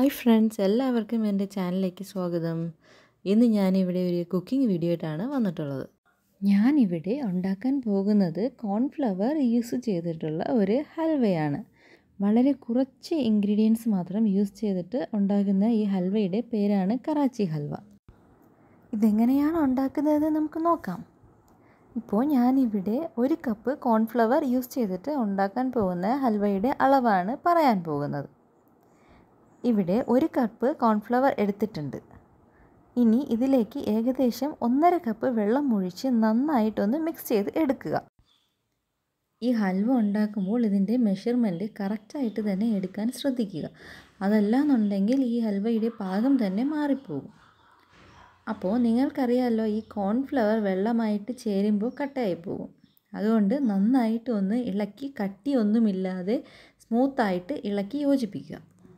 hi friends എല്ലാവർക്കും എൻ്റെ ചാനലിലേക്ക് സ്വാഗതം ഇന്ന് ഞാനിവിടെ ഒരു കുക്കിംഗ് വീഡിയോ ആയിട്ടാണ് വന്നിട്ടുള്ളത് ഞാനിവിടെ ഉണ്ടാക്കാൻ പോകുന്നത് കോൺഫ്ലവർ യൂസ് ചെയ്തിട്ടുള്ള ഒരു ഹൽവയാണ് വളരെ കുറച്ച് ഇൻഗ്രീഡിയൻസ് മാത്രം യൂസ് ചെയ്തിട്ട് ഉണ്ടാക്കുന്ന ഈ ഹൽവയുടെ പേരാണ് കറാച്ചി ഹൽവ ഇതെങ്ങനെയാണ് ഉണ്ടാക്കുന്നതെന്ന് നമുക്ക് നോക്കാം ഇപ്പോൾ ഞാനിവിടെ ഒരു കപ്പ് കോൺഫ്ലവർ യൂസ് ചെയ്തിട്ട് ഉണ്ടാക്കാൻ പോകുന്ന ഹൽവയുടെ അളവാണ് പറയാൻ പോകുന്നത് ഇവിടെ ഒരു കപ്പ് കോൺഫ്ലവർ എടുത്തിട്ടുണ്ട് ഇനി ഇതിലേക്ക് ഏകദേശം ഒന്നര കപ്പ് വെള്ളം ഒഴിച്ച് നന്നായിട്ടൊന്ന് മിക്സ് ചെയ്ത് എടുക്കുക ഈ ഹൽവ ഉണ്ടാക്കുമ്പോൾ ഇതിൻ്റെ മെഷർമെൻറ്റ് കറക്റ്റായിട്ട് തന്നെ എടുക്കാൻ ശ്രദ്ധിക്കുക അതല്ല എന്നുണ്ടെങ്കിൽ ഈ ഹൽവയുടെ പാകം തന്നെ മാറിപ്പോകും അപ്പോൾ നിങ്ങൾക്കറിയാമല്ലോ ഈ കോൺഫ്ലവർ വെള്ളമായിട്ട് ചേരുമ്പോൾ കട്ടായി പോകും അതുകൊണ്ട് നന്നായിട്ട് ഒന്ന് ഇളക്കി കട്ടിയൊന്നുമില്ലാതെ സ്മൂത്തായിട്ട് ഇളക്കി യോജിപ്പിക്കുക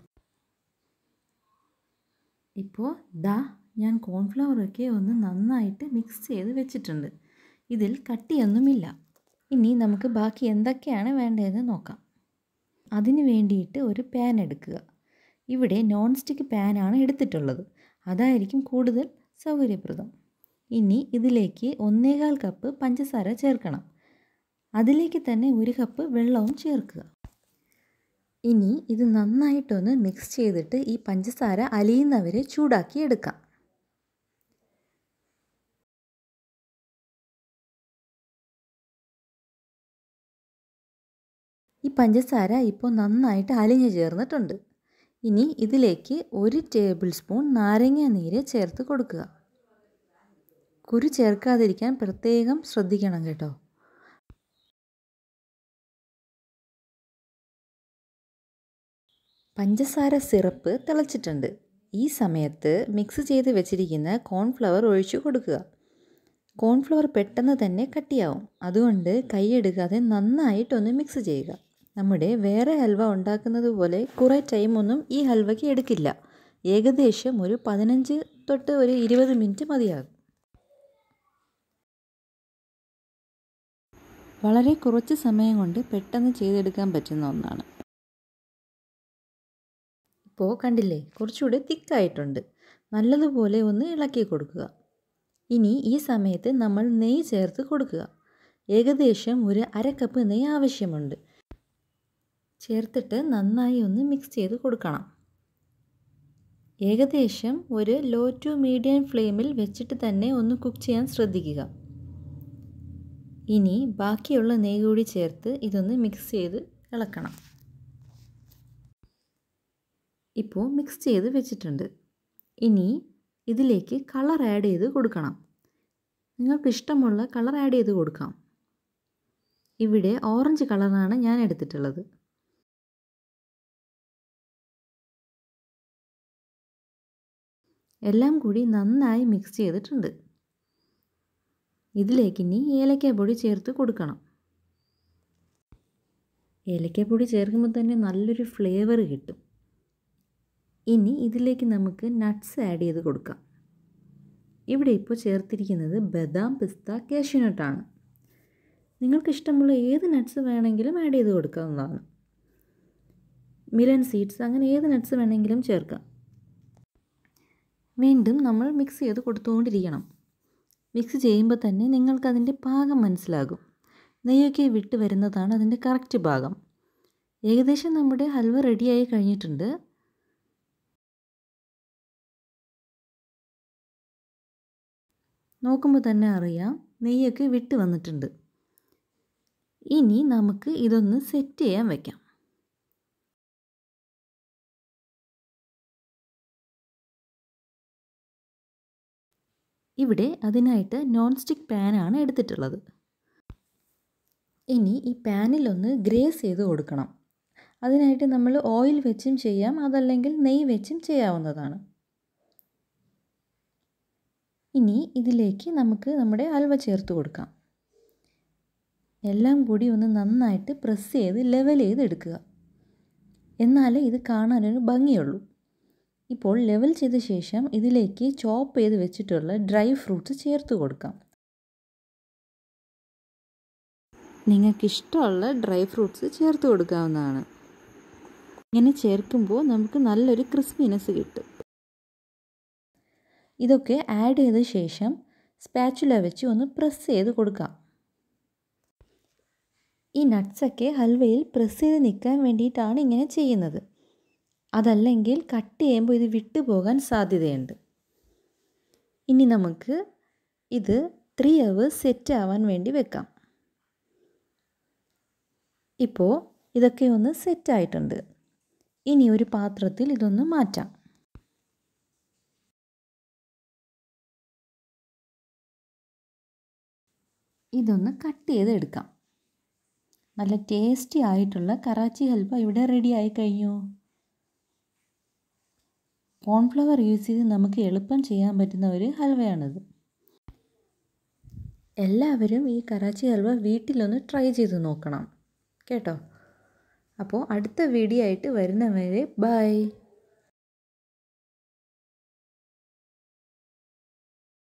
ഇപ്പോൾ ദാ ഞാൻ കോൺഫ്ലവറൊക്കെ ഒന്ന് നന്നായിട്ട് മിക്സ് ചെയ്ത് വെച്ചിട്ടുണ്ട് ഇതിൽ കട്ടിയൊന്നുമില്ല ഇനി നമുക്ക് ബാക്കി എന്തൊക്കെയാണ് വേണ്ടതെന്ന് നോക്കാം അതിന് വേണ്ടിയിട്ട് ഒരു പാൻ എടുക്കുക ഇവിടെ നോൺ സ്റ്റിക്ക് പാനാണ് എടുത്തിട്ടുള്ളത് അതായിരിക്കും കൂടുതൽ സൗകര്യപ്രദം ഇനി ഇതിലേക്ക് ഒന്നേകാൽ കപ്പ് പഞ്ചസാര ചേർക്കണം അതിലേക്ക് തന്നെ ഒരു കപ്പ് വെള്ളവും ചേർക്കുക ഇനി ഇത് നന്നായിട്ടൊന്ന് മിക്സ് ചെയ്തിട്ട് ഈ പഞ്ചസാര അലിയുന്നവരെ ചൂടാക്കി എടുക്കാം ഈ പഞ്ചസാര ഇപ്പോൾ നന്നായിട്ട് അലിഞ്ഞു ചേർന്നിട്ടുണ്ട് ഇനി ഇതിലേക്ക് ഒരു ടേബിൾ സ്പൂൺ നാരങ്ങ നീര് ചേർത്ത് കൊടുക്കുക കുരു ചേർക്കാതിരിക്കാൻ പ്രത്യേകം ശ്രദ്ധിക്കണം കേട്ടോ പഞ്ചസാര സിറപ്പ് തിളച്ചിട്ടുണ്ട് ഈ സമയത്ത് മിക്സ് ചെയ്ത് വെച്ചിരിക്കുന്ന കോൺഫ്ലവർ ഒഴിച്ചു കൊടുക്കുക കോൺഫ്ലവർ പെട്ടെന്ന് തന്നെ കട്ടിയാവും അതുകൊണ്ട് കൈയെടുക്കാതെ നന്നായിട്ടൊന്ന് മിക്സ് ചെയ്യുക നമ്മുടെ വേറെ ഹൽവ ഉണ്ടാക്കുന്നത് പോലെ കുറേ ടൈമൊന്നും ഈ ഹൽവയ്ക്ക് എടുക്കില്ല ഏകദേശം ഒരു പതിനഞ്ച് തൊട്ട് ഒരു ഇരുപത് മിനിറ്റ് മതിയാകും വളരെ കുറച്ച് സമയം കൊണ്ട് പെട്ടെന്ന് ചെയ്തെടുക്കാൻ പറ്റുന്ന ഒന്നാണ് ഇപ്പോൾ കണ്ടില്ലേ കുറച്ചുകൂടി തിക്കായിട്ടുണ്ട് നല്ലതുപോലെ ഒന്ന് ഇളക്കി കൊടുക്കുക ഇനി ഈ സമയത്ത് നമ്മൾ നെയ്യ് ചേർത്ത് കൊടുക്കുക ഏകദേശം ഒരു അര കപ്പ് നെയ്യ് ആവശ്യമുണ്ട് ചേർത്തിട്ട് നന്നായി ഒന്ന് മിക്സ് ചെയ്ത് കൊടുക്കണം ഏകദേശം ഒരു ലോ ടു മീഡിയം ഫ്ലെയിമിൽ വെച്ചിട്ട് തന്നെ ഒന്ന് കുക്ക് ചെയ്യാൻ ശ്രദ്ധിക്കുക ഇനി ബാക്കിയുള്ള നെയ്യ് കൂടി ചേർത്ത് ഇതൊന്ന് മിക്സ് ചെയ്ത് ഇളക്കണം ഇപ്പോൾ മിക്സ് ചെയ്ത് വെച്ചിട്ടുണ്ട് ഇനി ഇതിലേക്ക് കളർ ആഡ് ചെയ്ത് കൊടുക്കണം നിങ്ങൾക്ക് ഇഷ്ടമുള്ള കളർ ആഡ് ചെയ്ത് കൊടുക്കാം ഇവിടെ ഓറഞ്ച് കളറാണ് ഞാൻ എടുത്തിട്ടുള്ളത് എല്ലാം കൂടി നന്നായി മിക്സ് ചെയ്തിട്ടുണ്ട് ഇതിലേക്ക് ഇനി ഏലക്കാപ്പൊടി ചേർത്ത് കൊടുക്കണം ഏലക്കാപ്പൊടി ചേർക്കുമ്പോൾ തന്നെ നല്ലൊരു ഫ്ലേവർ കിട്ടും ഇനി ഇതിലേക്ക് നമുക്ക് നട്ട്സ് ആഡ് ചെയ്ത് കൊടുക്കാം ഇവിടെ ഇപ്പോൾ ചേർത്തിരിക്കുന്നത് ബദാം പിസ്ത കാഷ്യൂനട്ടാണ് നിങ്ങൾക്ക് ഇഷ്ടമുള്ള ഏത് നട്ട്സ് വേണമെങ്കിലും ആഡ് ചെയ്ത് കൊടുക്കാവുന്നതാണ് മിലൻ സീഡ്സ് അങ്ങനെ ഏത് നട്ട്സ് വേണമെങ്കിലും ചേർക്കാം വീണ്ടും നമ്മൾ മിക്സ് ചെയ്ത് കൊടുത്തുകൊണ്ടിരിക്കണം മിക്സ് ചെയ്യുമ്പോൾ തന്നെ നിങ്ങൾക്കതിൻ്റെ പാകം മനസ്സിലാകും നെയ്യൊക്കെ വിട്ട് വരുന്നതാണ് അതിൻ്റെ കറക്റ്റ് ഭാഗം ഏകദേശം നമ്മുടെ ഹൽവ റെഡിയായി കഴിഞ്ഞിട്ടുണ്ട് നോക്കുമ്പോൾ തന്നെ അറിയാം നെയ്യൊക്കെ വിട്ട് വന്നിട്ടുണ്ട് ഇനി നമുക്ക് ഇതൊന്ന് സെറ്റ് ചെയ്യാൻ വയ്ക്കാം ഇവിടെ അതിനായിട്ട് നോൺ സ്റ്റിക്ക് പാനാണ് എടുത്തിട്ടുള്ളത് ഇനി ഈ പാനിലൊന്ന് ഗ്രേസ് ചെയ്ത് കൊടുക്കണം അതിനായിട്ട് നമ്മൾ ഓയിൽ വെച്ചും ചെയ്യാം അതല്ലെങ്കിൽ നെയ്യ് വെച്ചും ചെയ്യാവുന്നതാണ് ഇനി ഇതിലേക്ക് നമുക്ക് നമ്മുടെ ഹൽവ ചേർത്ത് കൊടുക്കാം എല്ലാം കൂടി ഒന്ന് നന്നായിട്ട് പ്രസ് ചെയ്ത് ലെവൽ ചെയ്ത് എടുക്കുക എന്നാലേ ഇത് കാണാനൊരു ഭംഗിയുള്ളൂ ഇപ്പോൾ ലെവൽ ചെയ്ത ശേഷം ഇതിലേക്ക് ചോപ്പ് ചെയ്ത് വെച്ചിട്ടുള്ള ഡ്രൈ ഫ്രൂട്ട്സ് ചേർത്ത് കൊടുക്കാം നിങ്ങൾക്കിഷ്ടമുള്ള ഡ്രൈ ഫ്രൂട്ട്സ് ചേർത്ത് കൊടുക്കാവുന്നതാണ് ഇങ്ങനെ ചേർക്കുമ്പോൾ നമുക്ക് നല്ലൊരു ക്രിസ്പിനെസ് കിട്ടും ഇതൊക്കെ ആഡ് ചെയ്ത ശേഷം സ്പാച്ചുല വെച്ച് ഒന്ന് പ്രസ് ചെയ്ത് കൊടുക്കാം ഈ നട്ട്സൊക്കെ ഹൽവയിൽ പ്രസ് ചെയ്ത് നിൽക്കാൻ വേണ്ടിയിട്ടാണ് ഇങ്ങനെ ചെയ്യുന്നത് അതല്ലെങ്കിൽ കട്ട് ചെയ്യുമ്പോൾ ഇത് വിട്ടുപോകാൻ സാധ്യതയുണ്ട് ഇനി നമുക്ക് ഇത് ത്രീ അവേഴ്സ് സെറ്റ് ആവാൻ വേണ്ടി വെക്കാം ഇപ്പോൾ ഇതൊക്കെ ഒന്ന് സെറ്റായിട്ടുണ്ട് ഇനി ഒരു പാത്രത്തിൽ ഇതൊന്ന് മാറ്റാം ഇതൊന്ന് കട്ട് ചെയ്തെടുക്കാം നല്ല ടേസ്റ്റി ആയിട്ടുള്ള കറാച്ചി ഹൽവ ഇവിടെ റെഡി ആയി കഴിഞ്ഞു കോൺഫ്ലവർ യൂസ് ചെയ്ത് നമുക്ക് എളുപ്പം ചെയ്യാൻ പറ്റുന്ന ഒരു ഹൽവയാണിത് എല്ലാവരും ഈ കറാച്ചി ഹൽവ വീട്ടിലൊന്ന് ട്രൈ ചെയ്ത് നോക്കണം കേട്ടോ അപ്പോൾ അടുത്ത വീഡിയോ ആയിട്ട് വരുന്നവരെ ബൈ